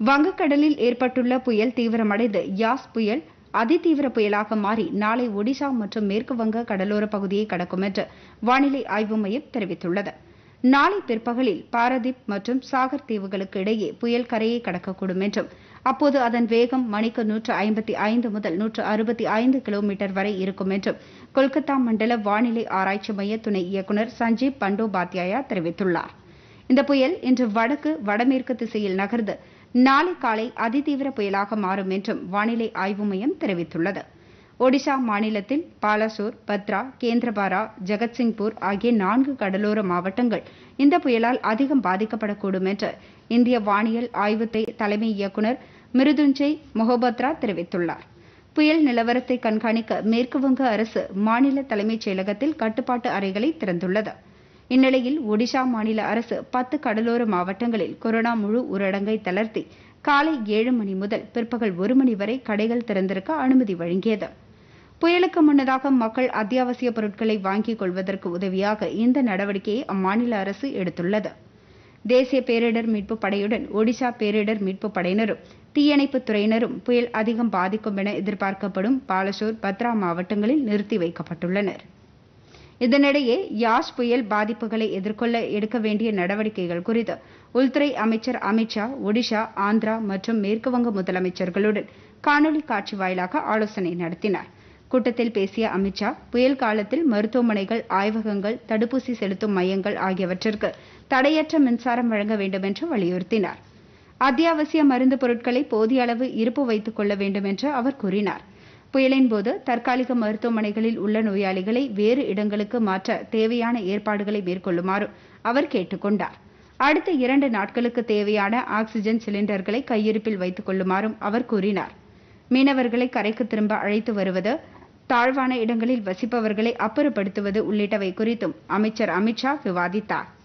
வங்கக்கடலில் ஏற்பட்டுள்ள புயல் தீவிரமடைந்து யாஸ் புயல் அதிதீவிர புயலாக மாறி நாளை ஒடிஷா மற்றும் மேற்கு வங்க கடலோர பகுதியை கடக்கும் என்று வானிலை ஆய்வு மையம் தெரிவித்துள்ளது நாளை பிற்பகலில் பாரதீப் மற்றும் சாகர் தீவுகளுக்கு இடையே புயல் கரையை கடக்கக்கூடும் என்றும் அப்போது அதன் வேகம் மணிக்கு நூற்று ஐம்பத்தி ஐந்து முதல் நூற்று அறுபத்தி ஐந்து கிலோமீட்டர் வரை இருக்கும் என்றும் கொல்கத்தா மண்டல வானிலை ஆராய்ச்சி மைய துணை இயக்குநர் சஞ்சீப் பண்டோபாத்யாயா தெரிவித்துள்ளார் இந்த புயல் இன்று வடக்கு வடமேற்கு திசையில் நகர்ந்து நாளை காலை அதிதீவிர புயலாக மாறும் என்றும் வானிலை ஆய்வு மையம் தெரிவித்துள்ளது ஒடிஷா மாநிலத்தில் பாலசோர் பத்ரா கேந்திரபாரா ஜெகத்சிங்பூர் ஆகிய நான்கு கடலோர மாவட்டங்கள் இந்த புயலால் அதிகம் பாதிக்கப்படக்கூடும் என்று இந்திய வானியல் ஆய்வுத்துறை தலைமை இயக்குநர் மிருதுஞ்சய் மொஹபத்ரா தெரிவித்துள்ளார் புயல் நிலவரத்தை கண்காணிக்க மேற்குவங்க அரசு மாநில தலைமைச் செயலகத்தில் கட்டுப்பாட்டு அறைகளை திறந்துள்ளது இந்நிலையில் ஒடிஷா மாநில அரசு பத்து கடலோர மாவட்டங்களில் கொரோனா முழு ஊரடங்கை தளர்த்தி காலை ஏழு மணி முதல் பிற்பகல் ஒரு மணி வரை கடைகள் திறந்திருக்க அனுமதி வழங்கியது புயலுக்கு முன்னதாக மக்கள் அத்தியாவசிய பொருட்களை வாங்கிக் கொள்வதற்கு உதவியாக இந்த நடவடிக்கையை அம்மாநில அரசு எடுத்துள்ளது தேசிய பேரிடர் மீட்பு படையுடன் ஒடிஷா பேரிடர் மீட்பு படையினரும் தீயணைப்புத் துறையினரும் புயல் அதிகம் பாதிக்கும் என எதிர்பார்க்கப்படும் பாலசோர் பத்ரா மாவட்டங்களில் நிறுத்தி வைக்கப்பட்டுள்ளனர் இதனிடையே யாஷ் புயல் பாதிப்புகளை எதிர்கொள்ள எடுக்க வேண்டிய நடவடிக்கைகள் குறித்து உள்துறை அமைச்சர் அமித்ஷா ஒடிஷா ஆந்திரா மற்றும் மேற்குவங்க முதலமைச்சர்களுடன் காணொலி காட்சி வாயிலாக ஆலோசனை நடத்தினார் கூட்டத்தில் பேசிய அமித்ஷா புயல் காலத்தில் மருத்துவமனைகள் ஆய்வகங்கள் தடுப்பூசி செலுத்தும் மையங்கள் ஆகியவற்றிற்கு தடையற்ற மின்சாரம் வழங்க வேண்டும் என்று வலியுறுத்தினார் அத்தியாவசிய மருந்து பொருட்களை போதிய அளவு இருப்பு வைத்துக் கொள்ள வேண்டும் என்று அவர் கூறினார் புயலின் போது தற்காலிக மருத்துவமனைகளில் உள்ள நோயாளிகளை வேறு இடங்களுக்கு மாற்ற தேவையான ஏற்பாடுகளை மேற்கொள்ளுமாறு அவர் கேட்டுக் கொண்டார் அடுத்த இரண்டு நாட்களுக்கு தேவையான ஆக்ஸிஜன் சிலிண்டர்களை கையிருப்பில் வைத்துக் கொள்ளுமாறும் அவர் கூறினார் மீனவர்களை கரைக்கு திரும்ப அழைத்து வருவது தாழ்வான இடங்களில் வசிப்பவர்களை அப்புறப்படுத்துவது உள்ளிட்டவை குறித்தும் அமைச்சர் அமித்ஷா விவாதித்தார்